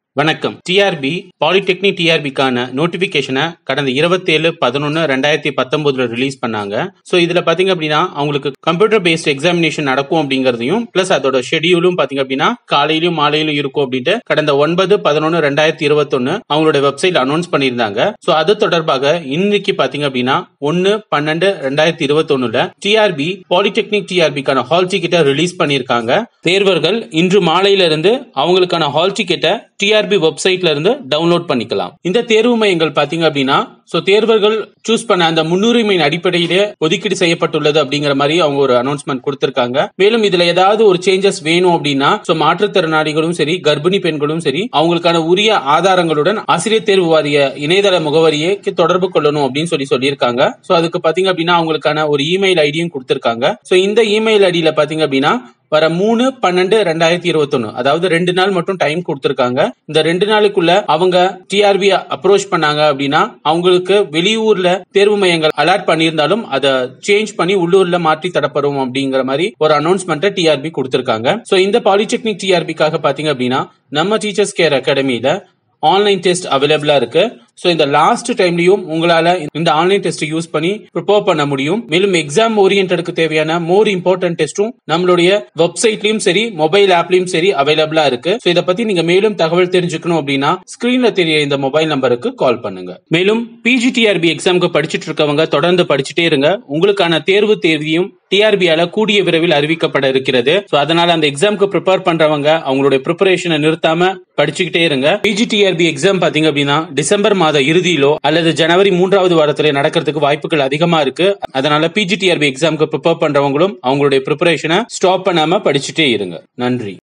வணக்கம் TRP polytechnic டிஆர்பிக்கான நோட்டிபிகேஷனை கடந்த இருபத்தேழு பதினொன்னு ரெண்டாயிரத்தி பத்தொன்பதுல ரிலீஸ் பண்ணாங்க சோ இதுல பாத்தீங்க அப்படின்னா அவங்களுக்கு கம்ப்யூட்டர் பேஸ்ட் எக்ஸாமினேஷன் நடக்கும் அப்படிங்கறதையும் பிளஸ் அதோட ஷெடியூலும் பாத்தீங்க அப்படின்னா காலையிலும் மாலையிலும் இருக்கும் அப்படின்ட்டு கடந்த ஒன்பது பதினொன்னு ரெண்டாயிரத்தி இருபத்தொன்னு அவங்களோட வெப்சைட் அனௌன்ஸ் பண்ணியிருந்தாங்க சோ அது தொடர்பாக இன்னைக்கு பாத்தீங்க அப்படின்னா ஒன்னு பன்னெண்டு ரெண்டாயிரத்தி இருபத்தொன்னுல டிஆர்பி பாலிடெக்னிக் டிஆர்பிக்கான ஹால் டிக்கெட்டை ரிலீஸ் பண்ணியிருக்காங்க தேர்வர்கள் இன்று மாலையில இருந்து அவங்களுக்கான ஹால் டிக்கெட்டை டிஆர்பி வெப்சைட்ல இருந்து டவுன்லோட் பண்ணிக்கலாம் இந்த தேர்வு மையங்கள் பாத்தீங்க அப்படின்னா சோ தேர்வர்கள் சூஸ் பண்ண அந்த முன்னுரிமையின் அடிப்படையிலே ஒதுக்கீடு செய்யப்பட்டுள்ளது அப்படிங்கிற மாதிரி அவங்க ஒரு அனௌன்ஸ்மெண்ட் கொடுத்திருக்காங்க மேலும் இதுல ஏதாவது ஒரு சேஞ்சஸ் வேணும் அப்படின்னா சோ மாற்றுத்திறனாளிகளும் சரி கர்ப்பிணி பெண்களும் சரி அவங்களுக்கான உரிய ஆதாரங்களுடன் ஆசிரியர் தேர்வு வாரிய இணையதள முகவரியை தொடர்பு கொள்ளணும் அப்படின்னு சொல்லி சொல்லியிருக்காங்க சோ அதுக்கு பாத்தீங்க அப்படின்னா அவங்களுக்கான ஒரு இமெயில் ஐடியும் கொடுத்திருக்காங்க சோ இந்த இமெயில் ஐடியில பாத்தீங்க அப்படின்னா வர மூணு பன்னெண்டு ரெண்டாயிரத்தி இருபத்தொன்னு அதாவது ரெண்டு நாள் மட்டும் டைம் கொடுத்திருக்காங்க இந்த ரெண்டு நாளுக்குள்ள அவங்க டிஆர்பி அப்ரோச் பண்ணாங்க அப்படின்னா அவங்களுக்கு வெளியூர்ல தேர்வு மையங்கள் அலர்ட் பண்ணியிருந்தாலும் அதை சேஞ்ச் பண்ணி உள்ளூர்ல மாற்றி தரப்படும் அப்படிங்கிற மாதிரி ஒரு அனௌன்ஸ்மெண்ட்டை டிஆர்பி கொடுத்திருக்காங்க சோ இந்த பாலிடெக்னிக் டிஆர்பிக்காக பாத்தீங்க அப்படின்னா நம்ம டீச்சர்ஸ் கேர் அகாடமியில ஆன்லைன் டெஸ்ட் அவைலபிளா இருக்கு சோ இந்த லாஸ்ட் டைம்லயும் உங்களால இந்த ஆன்லைன் டெஸ்ட் யூஸ் பண்ணி ப்ரிப்பேர் பண்ண முடியும் மேலும் எக்ஸாம் ஓரியன்டடுக்கு தேவையான மோர் இம்பார்ட்டன்ட் டெஸ்டும் நம்மளுடைய வெப்சைட்லயும் சரி மொபைல் ஆப்லயும் சரி அவைலபிளா இருக்கு சோ இதை பத்தி நீங்க மேலும் தகவல் தெரிஞ்சுக்கணும் அப்படின்னா ஸ்கிரீன்ல தெரிய இந்த மொபைல் நம்பருக்கு கால் பண்ணுங்க மேலும் பிஜிடிஆர்பி எக்ஸாமுக்கு படிச்சிட்டு இருக்கவங்க தொடர்ந்து படிச்சுட்டே இருங்க உங்களுக்கான தேர்வு தேதியும் டிஆர்பியால கூடிய விரைவில் அறிவிக்கப்பட இருக்கிறது சோ அதனால அந்த எக்ஸாம்க்கு ப்ரிப்பேர் பண்றவங்க அவங்களுடைய ப்ரிப்பரேஷனை நிறுத்தாம படிச்சுக்கிட்டே இருங்க பிஜிடிஆர்பி எக்ஸாம் பாத்தீங்க அப்படின்னா டிசம்பர் மாத இறுதியிலோ அல்லது ஜனவரி மூன்றாவது வாரத்துல நடக்கிறதுக்கு வாய்ப்புகள் அதிகமா இருக்கு அதனால பிஜிடிஆர்பி எக்ஸாம்க்கு ப்ரிப்பேர் பண்றவங்களும் அவங்களுடைய ப்ரிப்பரேஷனை ஸ்டாப் பண்ணாம படிச்சுட்டே இருங்க நன்றி